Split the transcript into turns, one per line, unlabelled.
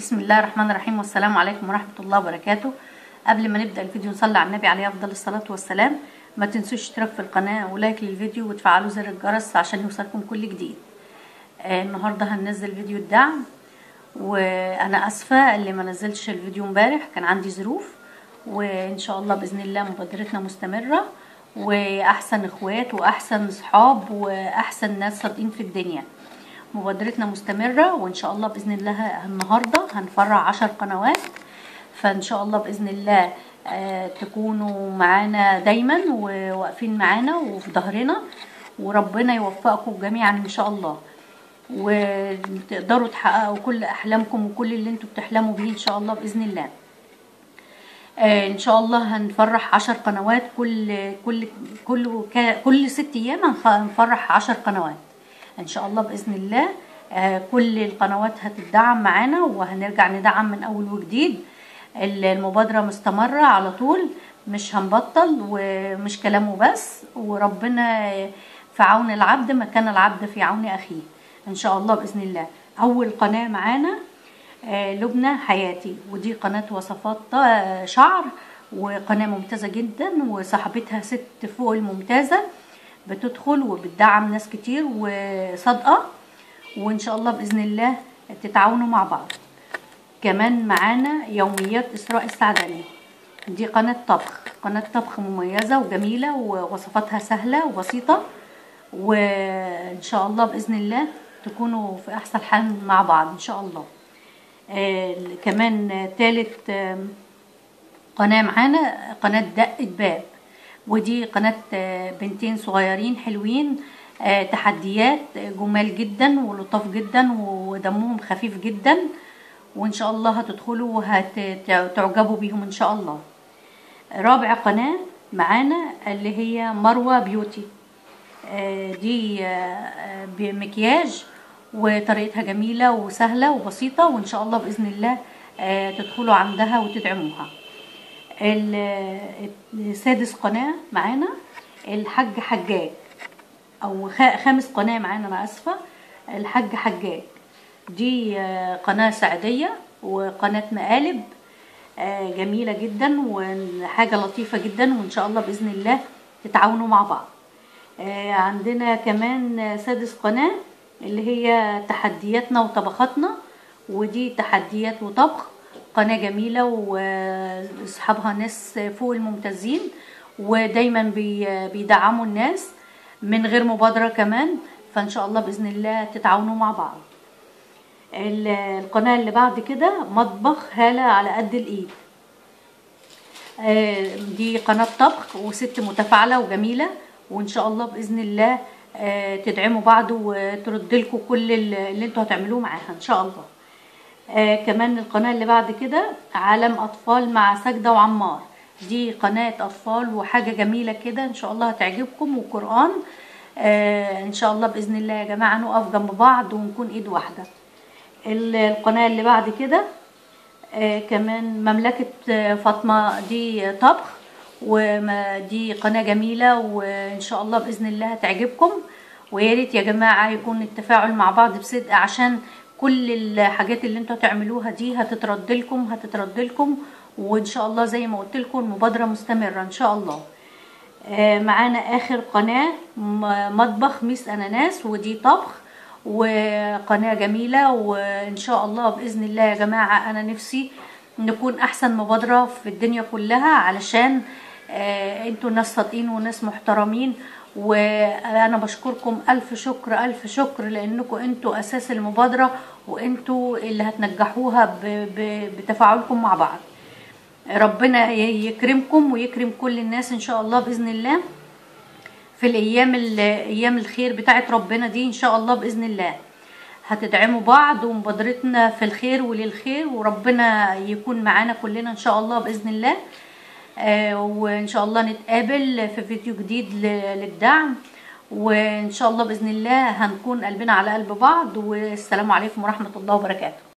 بسم الله الرحمن الرحيم والسلام عليكم ورحمة الله وبركاته قبل ما نبدأ الفيديو نصلي على النبي عليه أفضل الصلاة والسلام ما تنسوش اشتراك في القناة ولايك للفيديو وتفعلوا زر الجرس عشان يوصلكم كل جديد آه النهاردة هننزل فيديو الدعم وأنا أسفة اللي ما نزلتش الفيديو امبارح كان عندي ظروف وإن شاء الله بإذن الله مبادرتنا مستمرة وأحسن إخوات وأحسن صحاب وأحسن ناس صادقين في الدنيا مبادرتنا مستمرة وإن شاء الله بإذن الله النهاردة هنفرع عشر قنوات فإن شاء الله بإذن الله آه تكونوا معانا دايما وواقفين معانا وفي ظهرنا وربنا يوفقكم جميعا إن شاء الله وتقدروا تحققوا كل أحلامكم وكل اللي انتوا بتحلموا بيه إن شاء الله بإذن الله آه ان شاء الله هنفرح عشر قنوات كل كل كل كل ست ايام هنفرح عشر قنوات ان شاء الله باذن الله آه كل القنوات هتدعم معانا وهنرجع ندعم من اول وجديد المبادره مستمره على طول مش هنبطل ومش كلامه بس وربنا في عون العبد ما كان العبد في عون اخيه ان شاء الله باذن الله اول قناه معانا آه لبنى حياتي ودي قناة وصفات شعر وقناة ممتازة جدا وصاحبتها ست فوق الممتازة بتدخل وبتدعم ناس كتير وصادقة وإن شاء الله بإذن الله تتعاونوا مع بعض كمان معانا يوميات إسراء السعداني دي قناة طبخ قناة طبخ مميزة وجميلة ووصفاتها سهلة وبسيطة وإن شاء الله بإذن الله تكونوا في أحسن حال مع بعض إن شاء الله آه كمان تالت آه قناة معانا قناة دقة باب ودي قناة آه بنتين صغيرين حلوين تحديات جمال جدا ولطاف جدا ودمهم خفيف جدا وان شاء الله هتدخلوا وهتعجبوا بيهم ان شاء الله رابع قناة معانا اللي هي مروة بيوتي دي بمكياج وطريقتها جميلة وسهلة وبسيطة وإن شاء الله بإذن الله تدخلوا عندها وتدعموها السادس قناة معانا الحاج حجاج أو خامس قناة معانا أنا آسفة الحاج حجاج دي قناة سعدية وقناة مقالب جميلة جدا وحاجة لطيفة جدا وإن شاء الله بإذن الله تتعاونوا مع بعض عندنا كمان سادس قناه اللي هي تحدياتنا وطبخاتنا ودي تحديات وطبخ قناة جميلة واصحابها ناس فوق الممتازين ودايما بيدعموا الناس من غير مبادرة كمان فان شاء الله بإذن الله تتعاونوا مع بعض القناة اللي بعد كده مطبخ هالة على قد الإيد دي قناة طبخ وست متفاعلة وجميلة وإن شاء الله بإذن الله تدعموا بعض وترد لكم كل اللي انتوا هتعملوه معاها ان شاء الله آه كمان القناه اللي بعد كده عالم اطفال مع سجده وعمار دي قناه اطفال وحاجه جميله كده ان شاء الله هتعجبكم وقران آه ان شاء الله باذن الله يا جماعه نقف جنب بعض ونكون ايد واحده القناه اللي بعد كده آه كمان مملكه فاطمه دي طبخ ودي قناه جميله وان شاء الله باذن الله هتعجبكم ويا ريت يا جماعه يكون التفاعل مع بعض بصدق عشان كل الحاجات اللي انتوا هتعملوها دي هتترد لكم هتترد لكم وان شاء الله زي ما قلت لكم المبادره مستمره ان شاء الله معانا اخر قناه مطبخ ميس اناناس ودي طبخ وقناه جميله وان شاء الله باذن الله يا جماعه انا نفسي نكون احسن مبادره في الدنيا كلها علشان آه انتوا ناس صادقين وناس محترمين وانا بشكركم الف شكر الف شكر لانكم انتوا اساس المبادره وانتوا اللي هتنجحوها بتفاعلكم مع بعض ربنا يكرمكم ويكرم كل الناس ان شاء الله باذن الله في الايام ايام الخير بتاعت ربنا دي ان شاء الله باذن الله هتدعموا بعض ومبادرتنا في الخير وللخير وربنا يكون معانا كلنا ان شاء الله باذن الله آه وان شاء الله نتقابل في فيديو جديد للدعم وان شاء الله باذن الله هنكون قلبنا على قلب بعض والسلام عليكم ورحمه الله وبركاته